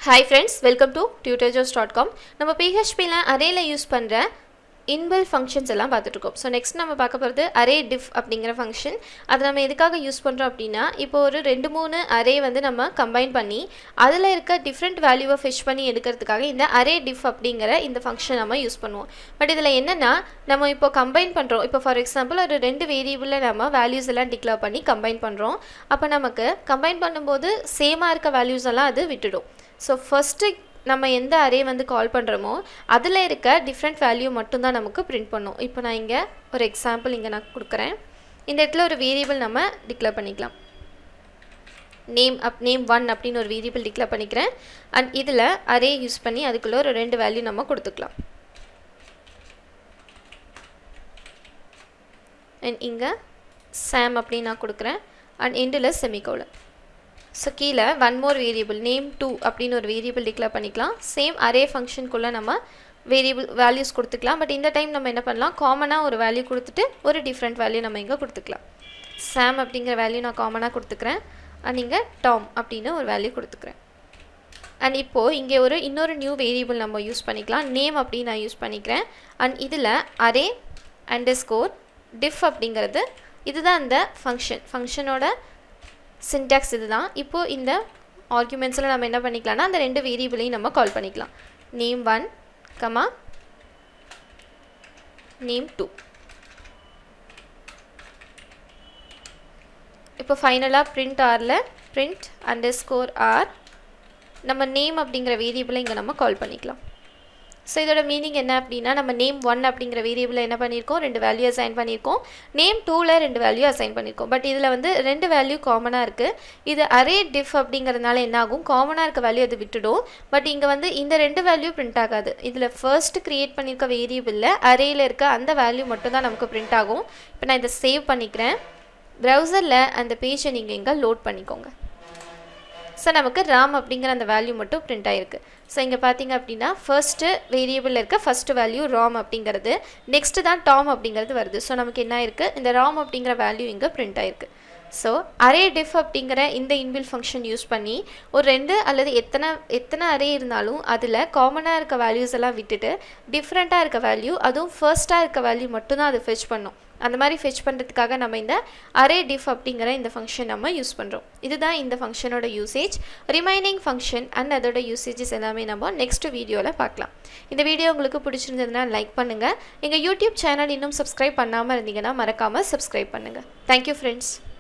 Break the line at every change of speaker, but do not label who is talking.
hi friends welcome to Tutor Joes dot com நம்ம பிஹெச்பியில் அரேல use பண்ணுற இன்பில் ஃபங்க்ஷன்ஸ் எல்லாம் பார்த்துட்ருக்கோம் ஸோ நெக்ஸ்ட் நம்ம பார்க்க போகிறது அரே டிஃப் அப்படிங்கிற ஃபங்க்ஷன் அதை நம்ம எதுக்காக யூஸ் பண்ணுறோம் அப்படின்னா இப்போ ஒரு ரெண்டு மூணு அரே வந்து நம்ம கம்பைன் பண்ணி அதில் இருக்க டிஃப்ரெண்ட் வேல்யூவை ஃபிஷ் பண்ணி எடுக்கிறதுக்காக இந்த அரே டிஃப் அப்படிங்கிற இந்த ஃபங்க்ஷன் நம்ம யூஸ் பண்ணுவோம் பட் இதில் என்னென்னா நம்ம இப்போ கம்பைன் பண்ணுறோம் இப்போ ஃபார் எக்ஸாம்பிள் ஒரு ரெண்டு வேரியபிளில் நம்ம வேல்யூஸ் எல்லாம் டிக்ளேர் பண்ணி கம்பைன் பண்ணுறோம் அப்போ நமக்கு கம்பைன் பண்ணும்போது சேமாக இருக்க வேல்யூஸ் எல்லாம் அது விட்டுடும் ஸோ ஃபஸ்ட்டு நம்ம எந்த அரே வந்து கால் பண்ணுறோமோ அதில் இருக்க டிஃப்ரெண்ட் வேல்யூ மட்டும்தான் நமக்கு பிரிண்ட் பண்ணும் இப்போ நான் இங்கே ஒரு எக்ஸாம்பிள் இங்கே நான் கொடுக்குறேன் இந்த இடத்துல ஒரு வேரியபிள் நம்ம டிக்ளேர் பண்ணிக்கலாம் நேம் அப் நேம் ஒன் அப்படின்னு ஒரு வேரியபிள் டிக்ளேர் பண்ணிக்கிறேன் அண்ட் இதில் அரே யூஸ் பண்ணி அதுக்குள்ளே ஒரு ரெண்டு வேல்யூ நம்ம கொடுத்துக்கலாம் அண்ட் இங்கே சாம் அப்படின்னு நான் கொடுக்குறேன் அண்ட் எண்டில் செமிகோலன் ஸோ கீழே one more variable name two அப்படின்னு ஒரு வேரியபிள் டிக்ளேர் பண்ணிக்கலாம் சேம் அரே ஃபங்க்ஷனுக்குள்ளே நம்ம வேரியபிள் வேல்யூஸ் கொடுத்துக்கலாம் பட் இந்த டைம் நம்ம என்ன பண்ணலாம் காமனாக ஒரு வேல்யூ கொடுத்துட்டு ஒரு டிஃப்ரெண்ட் வேல்யூ நம்ம இங்கே கொடுத்துக்கலாம் சாம் அப்படிங்கிற வேல்யூ நான் காமனாக கொடுத்துக்கிறேன் அண்ட் இங்கே டாம் அப்படின்னு ஒரு வேல்யூ கொடுத்துக்கிறேன் அண்ட் இப்போது இங்கே ஒரு இன்னொரு நியூ வேரியபிள் நம்ம யூஸ் பண்ணிக்கலாம் நேம் அப்படின்னு நான் யூஸ் பண்ணிக்கிறேன் அண்ட் இதில் அரே அண்டர் ஸ்கோர் டிஃப் அப்படிங்கிறது இதுதான் இந்த ஃபங்க்ஷன் ஃபங்க்ஷனோட சின்டாக்ஸ் இதுதான் இப்போது இந்த ஆர்குமெண்ட்ஸில் நம்ம என்ன பண்ணிக்கலாம்னா அந்த ரெண்டு வேரியபிளையும் நம்ம கால் பண்ணிக்கலாம் name one comma name two இப்போ ஃபைனலாக பிரிண்ட் ஆரில் பிரிண்ட் அண்டர் ஸ்கோர் ஆர் நம்ம நேம் அப்படிங்கிற வேரியபிளை இங்கே நம்ம கால் பண்ணிக்கலாம் ஸோ இதோட மீனிங் என்ன அப்படின்னா நம்ம நேம் ஒன் அப்படிங்கிற வேரியபிளில் என்ன பண்ணியிருக்கோம் ரெண்டு வேல்யூ அசைன் பண்ணியிருக்கோம் நேம் டூவில் ரெண்டு வேல்யூ அசைன் பண்ணியிருக்கோம் பட் இதில் வந்து ரெண்டு வேல்யூ காமனாக இருக்குது இது அரே டிஃப் அப்படிங்கிறதுனால என்ன ஆகும் காமனாக இருக்க வேல்யூ அது விட்டுடும் பட் இங்கே வந்து இந்த ரெண்டு வேல்யூ பிரிண்ட் ஆகாது இதில் ஃபர்ஸ்ட் க்ரியேட் பண்ணியிருக்க வேரியபிளில் அரேயில் இருக்க அந்த வேல்யூ மட்டும் தான் நமக்கு பிரிண்ட் ஆகும் இப்போ நான் இதை சேவ் பண்ணிக்கிறேன் ப்ரௌசரில் அந்த பேஜை நீங்கள் இங்கே லோட் பண்ணிக்கோங்க ஸோ நமக்கு ராம் அப்படிங்கிற அந்த வேல்யூ மட்டும் பிரிண்ட் ஆகிருக்கு ஸோ இங்கே பார்த்தீங்க அப்படின்னா ஃபர்ஸ்ட்டு வேரியபிளில் இருக்க ஃபஸ்ட்டு வேல்யூ ராம் அப்படிங்கிறது நெக்ஸ்ட்டு தான் டாம் அப்படிங்கிறது வருது ஸோ நமக்கு என்ன இருக்குது இந்த ராம் அப்படிங்கிற வேல்யூ இங்கே பிரிண்ட் ஆகிருக்கு ஸோ அரே டிஃப் அப்படிங்கிற இந்த இன்பில் ஃபங்க்ஷன் யூஸ் பண்ணி ஒரு ரெண்டு அல்லது எத்தனை எத்தனை அரே இருந்தாலும் அதில் காமனாக இருக்க வேல்யூஸ் எல்லாம் விட்டுட்டு டிஃப்ரெண்ட்டாக இருக்க வேல்யூ அதுவும் ஃபர்ஸ்ட்டாக இருக்க வேல்யூ மட்டும்தான் அது ஃபெச் பண்ணும் அந்த மாதிரி ஃபெச் பண்ணுறதுக்காக நம்ம இந்த அரே டிஃப் அப்படிங்கிற இந்த ஃபங்க்ஷன் நம்ம யூஸ் பண்ணுறோம் இதுதான் இந்த ஃபங்க்ஷனோட யூசேஜ் ரிமைனிங் ஃபங்க்ஷன் அண்ட் அதோட யூசேஜஸ் எல்லாமே நம்ம நெக்ஸ்ட் வீடியோவில் பார்க்கலாம் இந்த வீடியோ உங்களுக்கு பிடிச்சிருந்ததுன்னா லைக் பண்ணுங்கள் எங்கள் யூடியூப் சேனல் இன்னும் சப்ஸ்கிரைப் பண்ணாமல் இருந்தீங்கன்னா மறக்காமல் சப்ஸ்கிரைப் பண்ணுங்கள் தேங்க்யூ ஃப்ரெண்ட்ஸ்